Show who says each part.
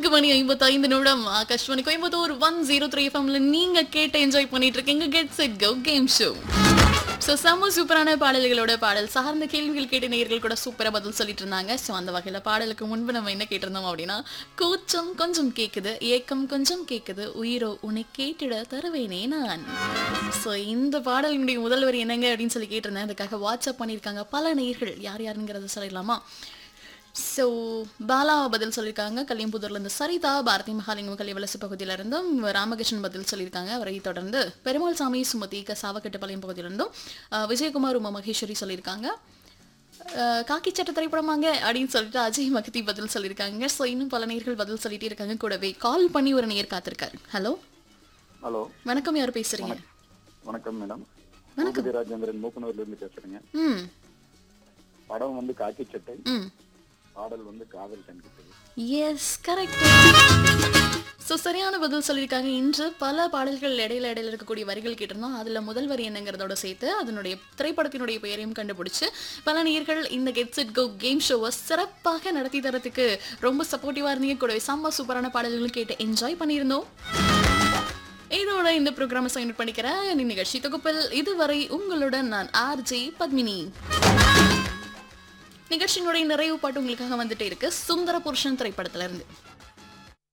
Speaker 1: மணி ஐம்பத்தி ஐந்து நிமிடம் Akashvani Coimbatore one zero three எஃப்எம்ல நீங்க கேட்டு என்ஜாய் பண்ணிட்டு இருக்கீங்க get set go game show so செம்ம சூப்பரான பாடல்களோட பாடல் சார்ந்த கேள்விகள் கேட்டு நேயர்கள் கூட சூப்பராக பதில் சொல்லிட்டு இருந்தாங்க ஸோ அந்த வகையில் பாடலுக்கு முன்பு நம்ம என்ன கேட்டிருந்தோம் அப்படின்னா கூச்சம் கொஞ்சம் கேட்குது ஏக்கம் கொஞ்சம் கேட்குது உயிரோ உன்னை கேட்டிட தருவேனே நான் ஸோ இந்த பாடலினுடைய முதல் வரி என்னங்க அப்படின்னு சொல்லி கேட்டிருந்தேன் அதுக்காக வாட்ஸ்அப் பண்ணியிருக்காங்க பல நேயர்கள் யார் யாருங்கிறத சொல்லிடலாமா ஸோ பாலா பதில் சொல்லியிருக்காங்க கல்லியம்புதூர்லேருந்து சரிதா பாரதி மகாலிங்கம் கல்விவலசு பகுதியிலிருந்தும் ராமகிருஷ்ணன் பதில் சொல்லியிருக்காங்க அவரை தொடர்ந்து பெருமாள் சாமி சுமதி க சாவக்கட்டுப்பாளையம் பகுதியிலிருந்தும் அஹ், விஜயகுமார் உமா மகேஸ்வரி சொல்லியிருக்காங்க அஹ், காக்கி சட்ட திரைப்படமாங்க அப்படின்னு சொல்லிட்டு அஜய் மகதி பதில் சொல்லியிருக்காங்க ஸோ இன்னும் பல நேர்கள் பதில் சொல்லிட்டே இருக்காங்க கூடவே கால் பண்ணி ஒரு நேர் காத்திருக்காரு ஹலோ
Speaker 2: ஹலோ
Speaker 1: வணக்கம் யார் பேசுறீங்க
Speaker 2: வணக்கம் மேடம் பூபதி ராஜேந்திரன் மூக்கனூர்ல இருந்து பேசுறேங்க
Speaker 1: ம்
Speaker 2: படம் வந்து காக்கி சட்டை
Speaker 1: ம்
Speaker 2: பாடல் வந்து காதல் கண்கிட்டது
Speaker 1: எஸ் கரெக்ட் ஸோ சரியான பதில் சொல்லியிருக்காங்க இன்று பல பாடல்கள் இடையில இடையில இருக்கக்கூடிய வரிகள் கேட்டிருந்தோம் அதில் முதல் வரி என்னங்கிறதோட சேர்த்து அதனுடைய திரைப்படத்தினுடைய பெயரையும் கண்டுபிடிச்சு பல நேயர்கள் இந்த கெட்ஸ் இட் கோ கேம் ஷோவை சிறப்பாக நடத்தி தரத்துக்கு ரொம்ப சப்போர்ட்டிவாக இருந்தீங்க கூடவே செம்ம சூப்பரான பாடல்களும் கேட்டு என்ஜாய் பண்ணியிருந்தோம் இதோட இந்த ப்ரோக்ராமை சைன் பண்ணிக்கிறேன் இந்த நிகழ்ச்சி தொகுப்பில் இதுவரை உங்களுடன் நான் ஆர்ஜே பத்மினி நிகழ்ச்சியினுடைய நிறைவு பாட்டு உங்களுக்காக வந்துட்டே இருக்கு சுந்தர புருஷன் திரைப்படத்துல இருந்து